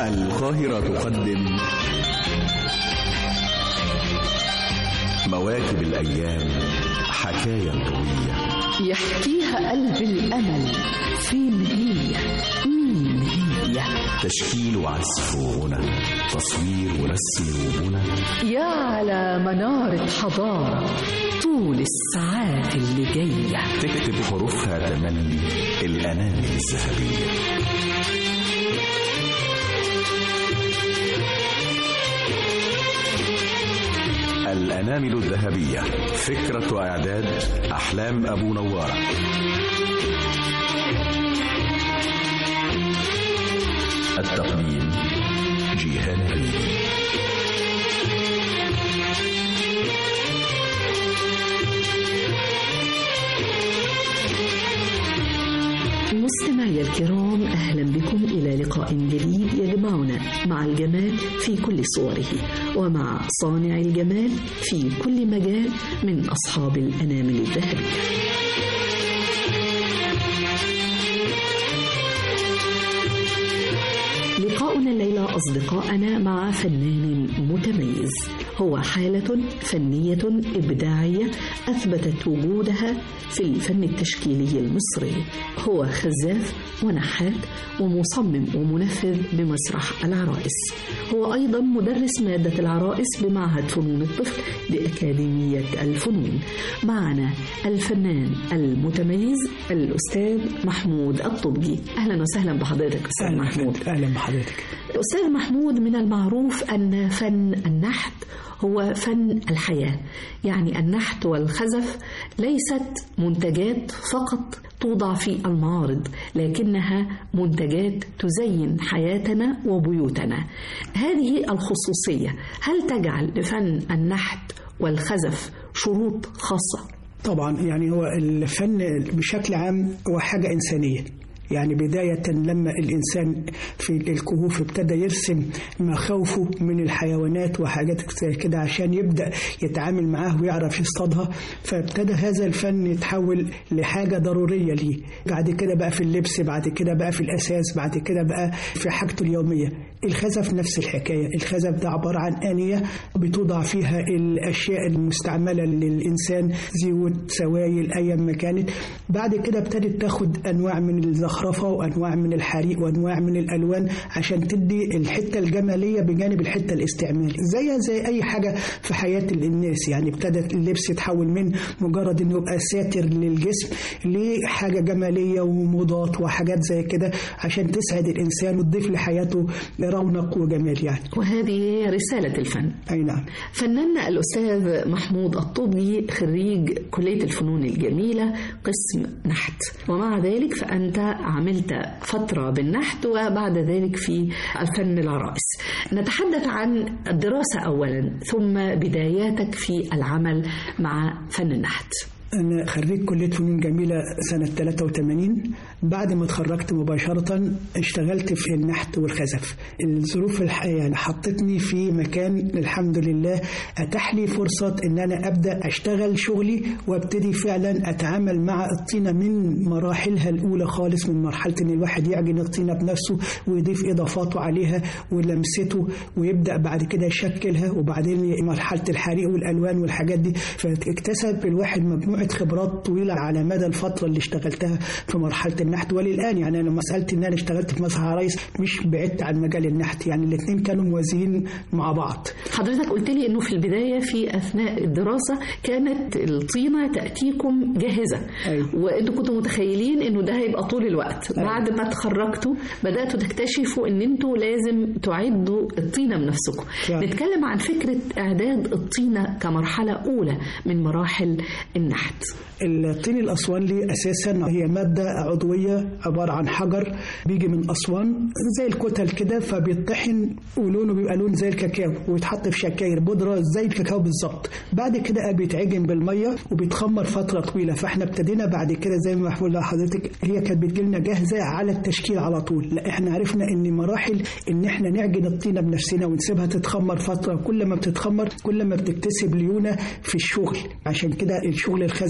القاهرة تقدم مواكب الأيام حكاية قوية يحكيها قلب الأمل فين هي مين هي تشكيل وعزف وغنى تصوير ورسم وبنى يا على منارة حضارة طول الساعات اللي جاية تكتب حروفها تملي الأنامل الذهبية الأنامل الذهبية فكرة وإعداد أحلام أبو نوارة التقديم جيهان ريدي مستمعي الكرام أهلا بكم إلى لقاء جديد يجمعنا مع الجمال في كل صوره ومع صانع الجمال في كل مجال من أصحاب الأنامل الذهبية لقاؤنا الليلة أصدقائنا مع فنان متميز هو حالة فنية إبداعية أثبتت وجودها في الفن التشكيلي المصري هو خزاف ونحات ومصمم ومنفذ بمسرح العرائس هو أيضا مدرس مادة العرائس بمعهد فنون الطفل بأكاديمية الفنون معنا الفنان المتميز الأستاذ محمود الطبجي أهلا وسهلا بحضرتك أستاذ محمود اهلا بحضرتك أستاذ محمود من المعروف أن فن النحت هو فن الحياة يعني النحت والخزف ليست منتجات فقط توضع في المعارض لكنها منتجات تزين حياتنا وبيوتنا هذه الخصوصية هل تجعل لفن النحت والخزف شروط خاصة؟ طبعا يعني هو الفن بشكل عام هو حاجة إنسانية يعني بداية لما الإنسان في الكهوف ابتدى يرسم مخاوفه من الحيوانات وحاجات زي كده عشان يبدأ يتعامل معاه ويعرف يصطادها فابتدى هذا الفن يتحول لحاجة ضرورية ليه بعد كده بقى في اللبس بعد كده بقى في الأساس بعد كده بقى في حاجته اليومية الخزف نفس الحكاية الخزف ده عبارة عن آنية بتوضع فيها الأشياء المستعملة للإنسان زيوت سوائل أيا ما كانت بعد كده ابتدت تاخد أنواع من الزخرفة وأنواع من الحريق وأنواع من الألوان عشان تدي الحتة الجمالية بجانب الحتة الاستعمالي زيها زي أي حاجة في حياة الناس يعني ابتدت اللبس يتحول من مجرد إنه يبقى ساتر للجسم لحاجة جمالية وموضات وحاجات زي كده عشان تسعد الإنسان وتضيف لحياته رونق وجمال يعني وهذه هي رسالة الفن أي نعم فنان الأستاذ محمود الطبي خريج كلية الفنون الجميلة قسم نحت ومع ذلك فأنت عملت فترة بالنحت وبعد ذلك في الفن العرائس نتحدث عن الدراسة أولا ثم بداياتك في العمل مع فن النحت أنا خريج كلية فنون جميلة سنة 83 بعد ما اتخرجت مباشرة اشتغلت في النحت والخزف الظروف الح... يعني حطتني في مكان الحمد لله أتاح لي فرصة إن أنا أبدأ أشتغل شغلي وابتدي فعلا أتعامل مع الطينة من مراحلها الأولى خالص من مرحلة إن الواحد يعجن الطينة بنفسه ويضيف إضافاته عليها ولمسته ويبدأ بعد كده يشكلها وبعدين مرحلة الحريق والألوان والحاجات دي فاكتسب الواحد مجموعة خبرات طويلة على مدى الفترة اللي اشتغلتها في مرحلة النحت وللآن يعني أنا مسألة إن أنا اشتغلت في مسرح عرايس مش بعدت عن مجال النحت يعني الاثنين كانوا موازيين مع بعض حضرتك قلت لي انه في البدايه في اثناء الدراسه كانت الطينه تاتيكم جاهزه أيوة. وانتوا كنتوا متخيلين انه ده هيبقى طول الوقت أيوة. بعد ما اتخرجتوا بداتوا تكتشفوا ان انتوا لازم تعدوا الطينه بنفسكم فعلا. نتكلم عن فكره اعداد الطينه كمرحله اولى من مراحل النحت الطين الأسوانلي أساسا هي مادة عضوية عبارة عن حجر بيجي من أسوان زي الكتل كده فبيطحن ولونه بيبقى لون زي الكاكاو ويتحط في شكاير بودرة زي الكاكاو بالظبط بعد كده بيتعجن بالمية وبيتخمر فترة طويلة فاحنا ابتدينا بعد كده زي ما بقول لحضرتك هي كانت بتجيلنا جاهزة على التشكيل على طول لا احنا عرفنا ان مراحل ان احنا نعجن الطينة بنفسنا ونسيبها تتخمر فترة كل ما بتتخمر كل ما بتكتسب ليونة في الشغل عشان كده الشغل الخزف لما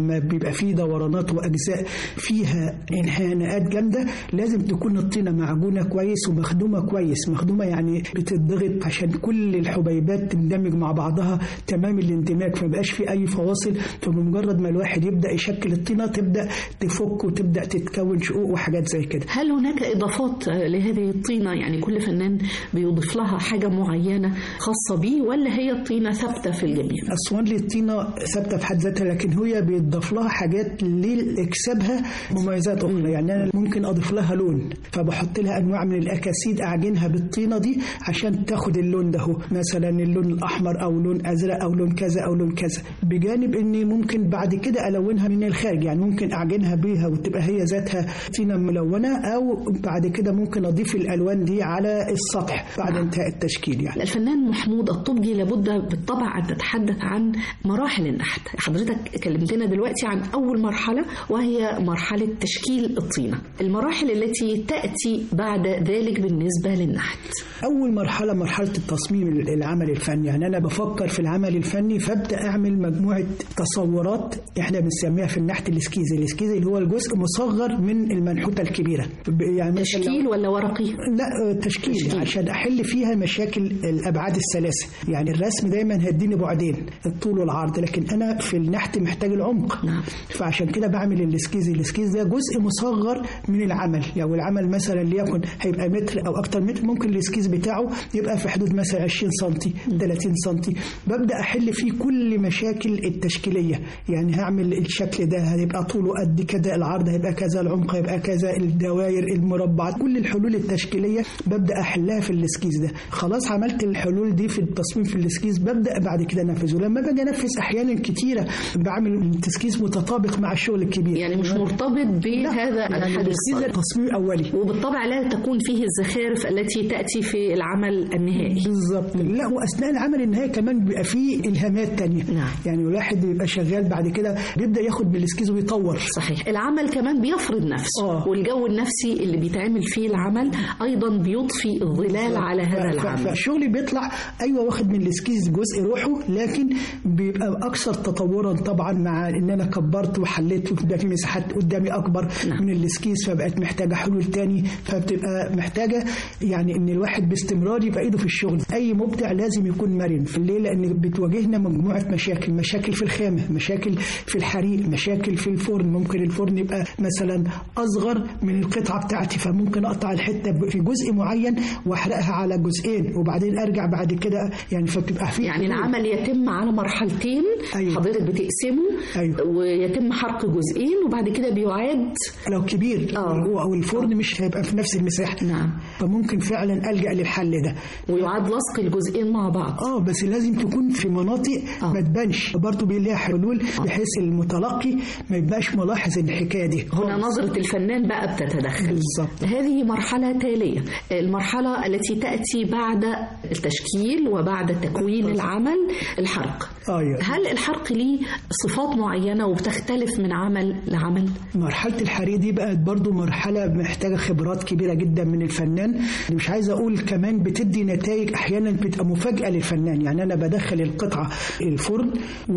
لما بيبقى فيه دورانات واجزاء فيها انحناءات جامده لازم تكون الطينه معجونه كويس ومخدومه كويس مخدومه يعني بتضغط عشان كل الحبيبات تندمج مع بعضها تمام الاندماج فما يبقاش في اي فواصل فبمجرد ما الواحد يبدا يشكل الطينه تبدا تفك وتبدا تتكون شقوق وحاجات زي كده هل هناك إضافات لهذه الطينة يعني كل فنان بيضيف لها حاجة معينة خاصة بيه ولا هي الطينة ثابتة في الجميع؟ اسوان للطينه ثابته في حد ذاتها لكن هي بيضاف لها حاجات لاكسابها مميزات اخرى يعني انا ممكن اضيف لها لون فبحط لها انواع من الاكاسيد اعجنها بالطينه دي عشان تاخد اللون ده هو. مثلا اللون الاحمر او لون ازرق او لون كذا او لون كذا بجانب اني ممكن بعد كده الونها من الخارج يعني ممكن اعجنها بيها وتبقى هي ذاتها طينه ملونه او بعد كده ممكن اضيف الالوان دي على السطح بعد انتهاء التشكيل يعني الفنان محمود الطبجي لابد بالطبع أن تتحدث عن مراحل النحت حضرتك كلمتنا دلوقتي عن أول مرحلة وهي مرحلة تشكيل الطينة المراحل التي تأتي بعد ذلك بالنسبة للنحت أول مرحلة مرحلة التصميم العمل الفني يعني أنا بفكر في العمل الفني فأبدأ أعمل مجموعة تصورات إحنا بنسميها في النحت الإسكيزي الإسكيزي اللي هو الجزء مصغر من المنحوتة الكبيرة يعني مثلاً تشكيل لو- ولا ورقي؟ لا تشكيل, تشكيل عشان احل فيها مشاكل الابعاد الثلاثه يعني الرسم دايما هيديني بعدين الطول والعرض لكن انا في النحت محتاج العمق نعم. فعشان كده بعمل الاسكيز الاسكيز ده جزء مصغر من العمل يعني العمل مثلا ليكن هيبقى متر او اكتر متر ممكن الاسكيز بتاعه يبقى في حدود مثلا 20 سم 30 سم ببدا احل فيه كل مشاكل التشكيليه يعني هعمل الشكل ده هيبقى طوله قد كده العرض هيبقى كذا العمق هيبقى كذا الدوائر المربعات كل الحلول التشكيليه ببدا احلها في الاسكيز ده خلاص عملت الحلول دي في التصميم في الاسكيز ببدا بعد كده انفذه لما باجي انفذ احيانا كتيره بعمل التسكيز متطابق مع الشغل الكبير يعني مش مرتبط بهذا يعني الحدث الاسكيز ده تصميم اولي وبالطبع لا تكون فيه الزخارف التي تأتي في العمل النهائي بالظبط لا واثناء العمل النهائي كمان بيبقى فيه الهامات تانية نعم. يعني الواحد بيبقى شغال بعد كده بيبدا ياخد بالاسكيز ويطور صحيح العمل كمان بيفرض نفسه آه. والجو النفسي اللي بيتعمل فيه العمل أيضا بيضفي الظلال على هذا ف- ف- العمل فالشغل بيطلع ايوه واخد من الاسكيز جزء روحه لكن بيبقى اكثر تطورا طبعا مع ان انا كبرت وحليت وبقى في مساحات قدامي اكبر نعم. من الاسكيز فبقت محتاجه حلول تاني فبتبقى محتاجه يعني ان الواحد باستمرار يبقى ايده في الشغل اي مبدع لازم يكون مرن في الليل لان بتواجهنا مجموعه مشاكل مشاكل في الخامه مشاكل في الحريق مشاكل في الفرن ممكن الفرن يبقى مثلا اصغر من القطعه بتاعتي فممكن اقطع الحته في جزء معين واحرقها على جزئين وبعدين ارجع بعد كده يعني فبتبقى في يعني العمل يتم على مرحلتين أيوة. حضرتك بتقسمه أيوة. ويتم حرق جزئين وبعد كده بيعاد لو كبير آه. هو او الفرن مش هيبقى في نفس المساحه نعم فممكن فعلا الجا للحل ده ويعاد لصق الجزئين مع بعض اه بس لازم تكون في مناطق آه. ما تبانش برضه بيلاقي حلول بحيث المتلقي ما يبقاش ملاحظ الحكايه دي هنا نظرة الفنان بقى بتتدخل بالظبط. هذه مرحلة تالية المرحلة التي تأتي بعد التشكيل وبعد تكوين العمل الحرق ايوه هل الحرق ليه صفات معينة وبتختلف من عمل لعمل؟ مرحلة الحريق دي بقت برضو مرحلة محتاجة خبرات كبيرة جدا من الفنان مش عايز أقول كمان بتدي نتائج أحيانا بتبقى مفاجأة للفنان يعني أنا بدخل القطعة الفرن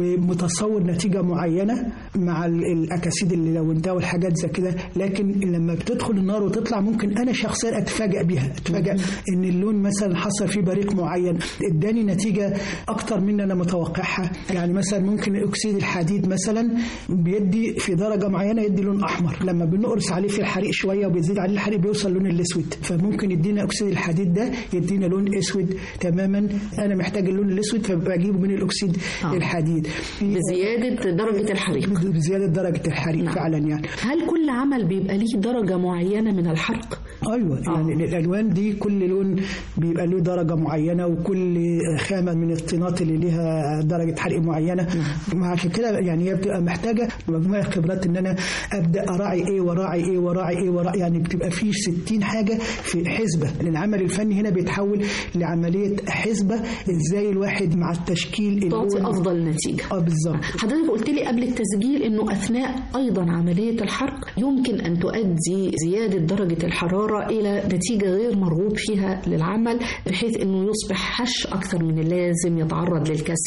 ومتصور نتيجة معينة مع ال- الأكاسيد اللي لونتها والحاجات زي كده لكن لما بتدخل النار وتطلع ممكن أنا شخصيا أتفاجأ بيها أتفاجأ إن اللون مثلا حصل فيه بريق معين اداني نتيجة أكتر من أنا متوقعها يعني مثلا ممكن أكسيد الحديد مثلا بيدي في درجة معينة يدي لون أحمر لما بنقرص عليه في الحريق شوية وبيزيد عليه الحريق بيوصل لون الأسود فممكن يدينا أكسيد الحديد ده يدينا لون أسود تماما أنا محتاج اللون الأسود فبجيبه من الأكسيد آه. الحديد بزيادة درجة الحريق بزيادة درجة الحريق نعم. فعلا يعني هل كل عمل بيبقى ليه درجة معينة من الحرق؟ ايوه يعني الالوان دي كل لون بيبقى له درجه معينه وكل خامه من الطينات اللي ليها درجه حرق معينه عشان كده يعني هي بتبقى محتاجه مجموعه خبرات ان انا ابدا اراعي ايه وراعي ايه وراعي ايه وراعي يعني بتبقى في 60 حاجه في حسبه العمل الفني هنا بيتحول لعمليه حسبه ازاي الواحد مع التشكيل تعطي اللون- أفضل نتيجة اه بالظبط حضرتك قلت لي قبل التسجيل انه اثناء ايضا عمليه الحرق يمكن ان تؤدي زياده درجه الحراره الى نتيجه غير مرغوب فيها للعمل بحيث انه يصبح هش اكثر من اللازم يتعرض للكسر أيوة.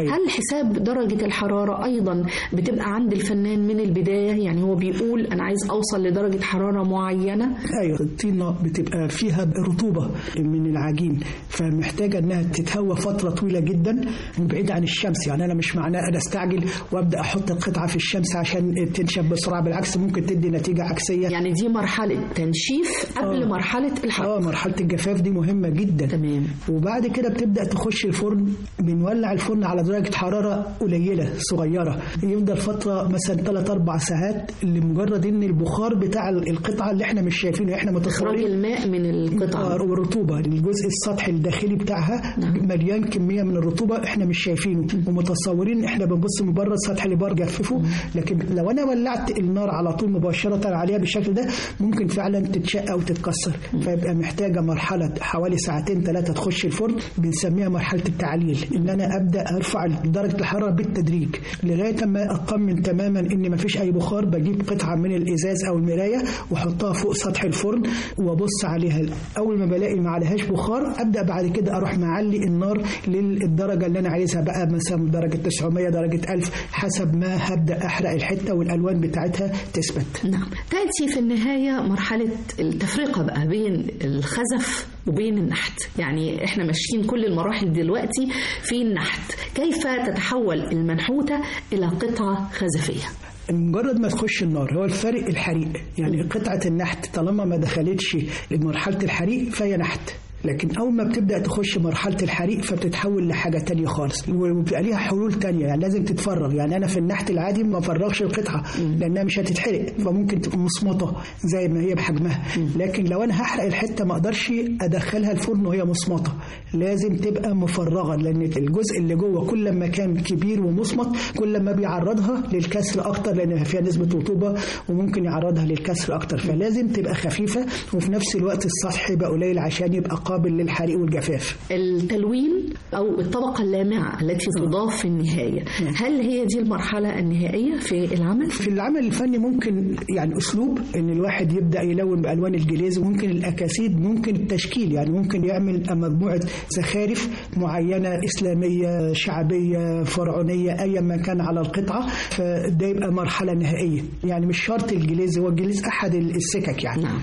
أيوة. هل حساب درجة الحرارة أيضا بتبقى عند الفنان من البداية يعني هو بيقول أنا عايز أوصل لدرجة حرارة معينة ايوه الطينه بتبقى فيها رطوبه من العجين فمحتاجه انها تتهوى فتره طويله جدا بعيد عن الشمس يعني انا مش معناه انا استعجل وابدا احط القطعه في الشمس عشان تنشف بسرعه بالعكس ممكن تدي نتيجه عكسيه يعني دي مرحلة تنشيف قبل آه. مرحلة اه الحرارة مرحله الجفاف دي مهمه جدا تمام وبعد كده بتبدا تخش الفرن بنولع الفرن على درجه حراره قليله صغيره يفضل فتره مثلا 3 4 ساعات لمجرد ان البخار بتاع القطعه اللي احنا مش شايفينه احنا إخراج متصورين الماء من القطعة والرطوبه الجزء السطحي الداخلي بتاعها نعم. مليان كميه من الرطوبه احنا مش شايفينه ومتصورين احنا بنبص من بره السطح اللي بره جففه لكن لو انا ولعت النار على طول مباشره عليها بالشكل ده ممكن فعلا تتشق او تتكسر فيبقى محتاجه مرحله حوالي ساعتين ثلاثه تخش الفرن بنسميها مرحله التعليل ان انا ابدا ارفع درجه الحراره بالتدريج لغايه ما اطمن تماما ان ما فيش اي بخار بجيب قطعه من الازاز او المرايه واحطها فوق سطح الفرن وابص عليها اول ما بلاقي ما عليهاش بخار ابدا بعد كده اروح معلي النار للدرجه اللي انا عايزها بقى مثلا درجه 900 درجه 1000 حسب ما هبدا احرق الحته والالوان بتاعتها تثبت نعم تأتي في النهاية مرحلة التفرقة بقى بين الخزف وبين النحت يعني احنا ماشيين كل المراحل دلوقتي في النحت كيف تتحول المنحوتة إلى قطعة خزفية مجرد ما تخش النار هو الفرق الحريق يعني قطعة النحت طالما ما دخلتش لمرحلة الحريق فهي نحت لكن اول ما بتبدا تخش مرحله الحريق فبتتحول لحاجه تانية خالص وبيبقى ليها حلول تانية يعني لازم تتفرغ يعني انا في النحت العادي ما افرغش القطعه لانها مش هتتحرق فممكن تبقى مصمطه زي ما هي بحجمها لكن لو انا هحرق الحته ما اقدرش ادخلها الفرن وهي مصمطه لازم تبقى مفرغه لان الجزء اللي جوه كل ما كان كبير ومصمت كل ما بيعرضها للكسر اكتر لان فيها نسبه رطوبه وممكن يعرضها للكسر اكتر فلازم تبقى خفيفه وفي نفس الوقت السطح يبقى قليل عشان يبقى قابل للحريق والجفاف التلوين أو الطبقة اللامعة التي تضاف في النهاية هل هي دي المرحلة النهائية في العمل؟ في العمل الفني ممكن يعني اسلوب ان الواحد يبدا يلون بالوان الجليز وممكن الاكاسيد ممكن التشكيل يعني ممكن يعمل مجموعه زخارف معينه اسلاميه شعبيه فرعونيه ايا ما كان على القطعه فده يبقى مرحله نهائيه يعني مش شرط الجليز هو الجليز احد السكك يعني نعم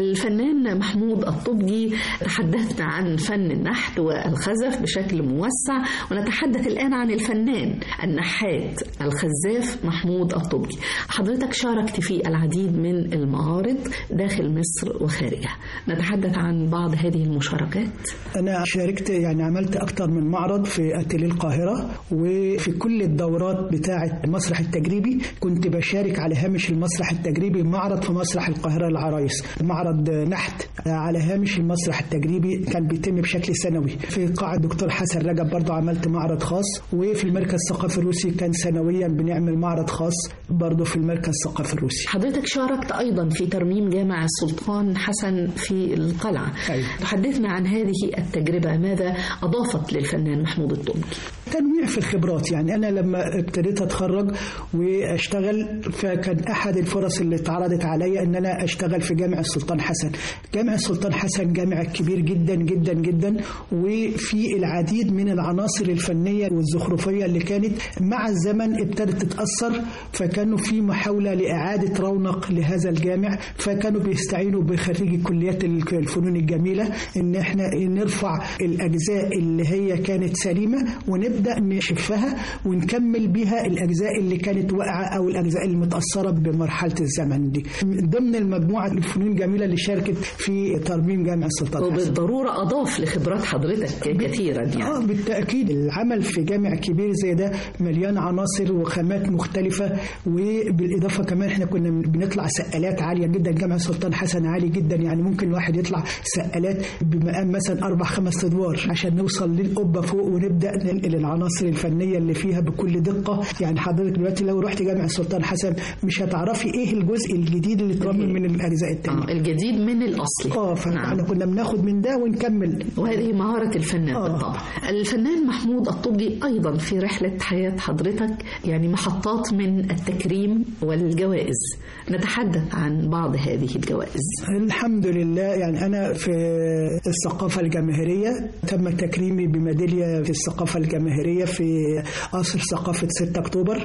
الفنان محمود الطبجي تحدثنا عن فن النحت والخزف بشكل موسع ونتحدث الآن عن الفنان النحات الخزاف محمود الطبجي حضرتك شاركت في العديد من المعارض داخل مصر وخارجها نتحدث عن بعض هذه المشاركات انا شاركت يعني عملت اكتر من معرض في اتيليه القاهره وفي كل الدورات بتاعه المسرح التجريبي كنت بشارك على هامش المسرح التجريبي معرض في مسرح القاهره العرايس معرض نحت على هامش المسرح التجريبي كان بيتم بشكل سنوي في قاعه الدكتور حسن رجب برضه عملت معرض خاص وفي المركز الثقافي الروسي كان سنويا بنعمل معرض خاص برضه في المركز الثقافي الروسي حضرتك شاركت أيضا في ترميم جامع السلطان حسن في القلعة أيوة. تحدثنا عن هذه التجربة ماذا أضافت للفنان محمود الطبجي تنويع في الخبرات يعني انا لما ابتديت اتخرج واشتغل فكان احد الفرص اللي اتعرضت عليا ان انا اشتغل في جامع السلطان حسن جامع السلطان حسن جامع كبير جدا جدا جدا وفي العديد من العناصر الفنيه والزخرفيه اللي كانت مع الزمن ابتدت تتاثر فكانوا في محاوله لاعاده رونق لهذا الجامع فكانوا بيستعينوا بخريجي كليات الفنون الجميله ان احنا نرفع الاجزاء اللي هي كانت سليمه ونبدا نشفها ونكمل بيها الاجزاء اللي كانت واقعه او الاجزاء اللي متاثره بمرحله الزمن دي ضمن المجموعه الفنون الجميله اللي شاركت في ترميم جامع السلطان حسن وبالضرورة أضاف لخبرات حضرتك كثيرا يعني اه بالتاكيد العمل في جامع كبير زي ده مليان عناصر وخامات مختلفه وبالاضافه كمان احنا كنا بنطلع سقالات عاليه جدا جامع السلطان حسن عالي جدا يعني ممكن الواحد يطلع سقالات بمقام مثلا اربع خمس ادوار عشان نوصل للقبه فوق ونبدا ننقل العناصر الفنيه اللي فيها بكل دقه يعني حضرتك دلوقتي لو رحت جامع السلطان حسن مش هتعرفي ايه الجزء الجديد اللي اترمم من الاجزاء التانيه آه الجديد من الأصل اه فاحنا كنا بناخد من ده ونكمل وهذه مهارة الفنان آه. بالطبع الفنان محمود الطبي أيضا في رحلة حياة حضرتك يعني محطات من التكريم والجوائز نتحدث عن بعض هذه الجوائز الحمد لله يعني أنا في الثقافة الجماهيرية تم تكريمي بميدالية في الثقافة الجماهيرية الجماهيرية في قصر ثقافة 6 أكتوبر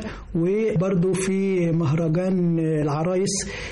وبرضو في مهرجان العرايس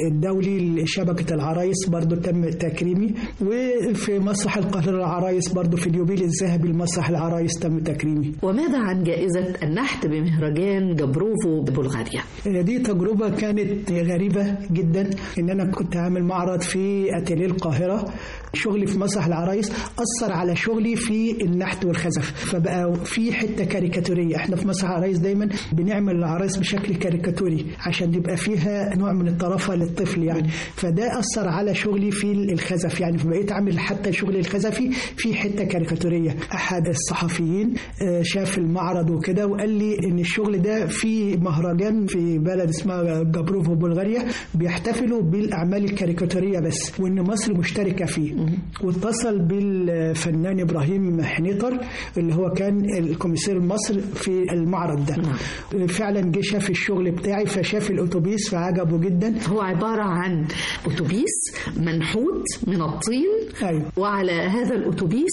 الدولي لشبكة العرايس برضو تم تكريمي وفي مسرح القاهرة العرايس برضو في اليوبيل الذهبي لمسرح العرايس تم تكريمي وماذا عن جائزة النحت بمهرجان جبروفو ببلغاريا؟ دي تجربة كانت غريبة جدا إن أنا كنت عامل معرض في أتيليه القاهرة شغلي في مسرح العرايس أثر على شغلي في النحت والخزف فبقى في حتة كاريكاتورية احنا في مسرح العرايس دايما بنعمل العرايس بشكل كاريكاتوري عشان يبقى فيها نوع من الطرافة للطفل يعني فده أثر على شغلي في الخزف يعني فبقيت أعمل حتى شغلي الخزفي في حتة كاريكاتورية أحد الصحفيين شاف المعرض وكده وقال لي إن الشغل ده في مهرجان في بلد اسمها جبروفو بلغاريا بيحتفلوا بالأعمال الكاريكاتورية بس وإن مصر مشتركة فيه واتصل بالفنان إبراهيم حنيطر اللي هو كان الكوميسير مصر في المعرض ده فعلا جه شاف الشغل بتاعي فشاف الأتوبيس فعجبه جدا هو عبارة عن أتوبيس منحوت من الطين أيوة. وعلى هذا الأتوبيس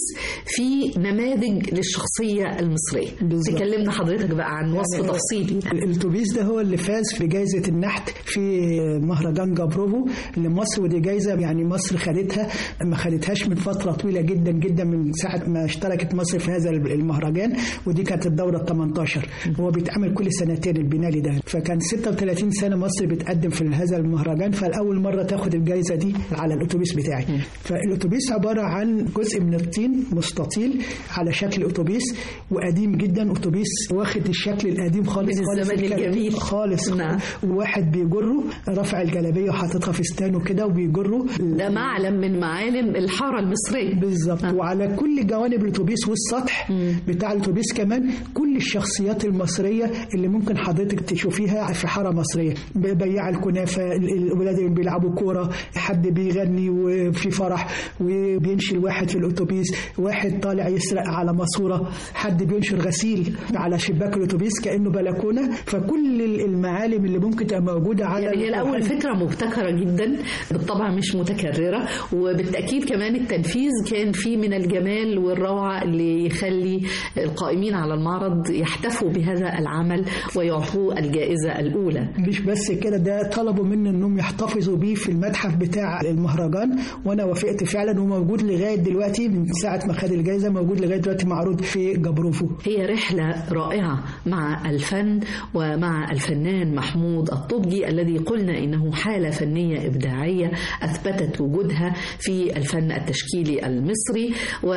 في نماذج للشخصية المصرية بالظبط. تكلمنا حضرتك بقى عن وصف يعني تفصيلي الاتوبيس ده هو اللي فاز في جائزه النحت في مهرجان جابروفو لمصر ودي جائزه يعني مصر خدتها ما خدتهاش من فتره طويله جدا جدا من ساعه ما اشتركت مصر في هذا المهرجان ودي كانت الدوره ال 18 هو بيتعمل كل سنتين البنالي ده فكان 36 سنه مصر بتقدم في هذا المهرجان فالاول مره تاخد الجائزه دي على الاتوبيس بتاعي فالاتوبيس عباره عن جزء من الطين مستطيل على شكل اتوبيس وقديم جدا اتوبيس واخد الشكل القديم خالص من خالص الزمن الكلام. الجميل. خالص نعم. وواحد بيجره رافع الجلابيه وحاططها في ستانه كده وبيجره ده معلم من معالم الحارة المصرية بالظبط آه. وعلى كل جوانب الاتوبيس والسطح بتاع الاتوبيس كمان كل الشخصيات المصريه اللي ممكن حضرتك تشوفيها في حاره مصريه بياع الكنافه ال- الولاد اللي بيلعبوا كوره حد بيغني وفي فرح وبينشل واحد في الاتوبيس واحد طالع يسرق على ماسوره حد بينشر غسيل على شباك الاتوبيس كانه بلكونه فكل المعالم اللي ممكن تبقى موجوده على يعني هي الأول فكرة مبتكرة جدا بالطبع مش متكررة وبالتأكيد كمان التنفيذ كان فيه من الجمال والروعة اللي يخلي القائمين على المعرض يحتفوا بهذا العمل ويعطوه الجائزة الأولى مش بس كده ده طلبوا مني انهم يحتفظوا بيه في المتحف بتاع المهرجان وانا وافقت فعلا وموجود لغايه دلوقتي من ساعه ما خد الجائزه موجود لغايه دلوقتي معروض في جبروفو هي رحلة رائعة مع الفن ومع الفنان محمود الطبجي الذي قلنا إنه حالة فنية إبداعية أثبتت وجودها في الفن التشكيلي المصري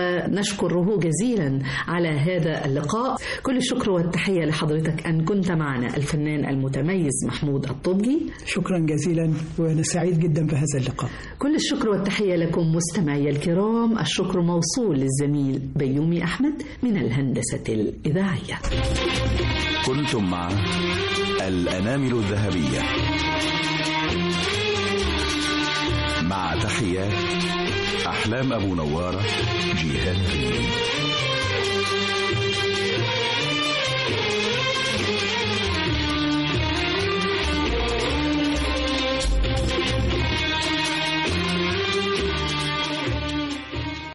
ونشكره جزيلا على هذا اللقاء كل الشكر والتحية لحضرتك أن كنت معنا الفنان المتميز محمود الطبجي شكرا جزيلا وانا سعيد جدا بهذا اللقاء كل الشكر والتحية لكم مستمعي الكرام الشكر موصول للزميل بيومي أحمد من الهندسة الإذاعية كنتم مع الأنامل الذهبية مع تحيات أحلام أبو نوارة جيهان ريمي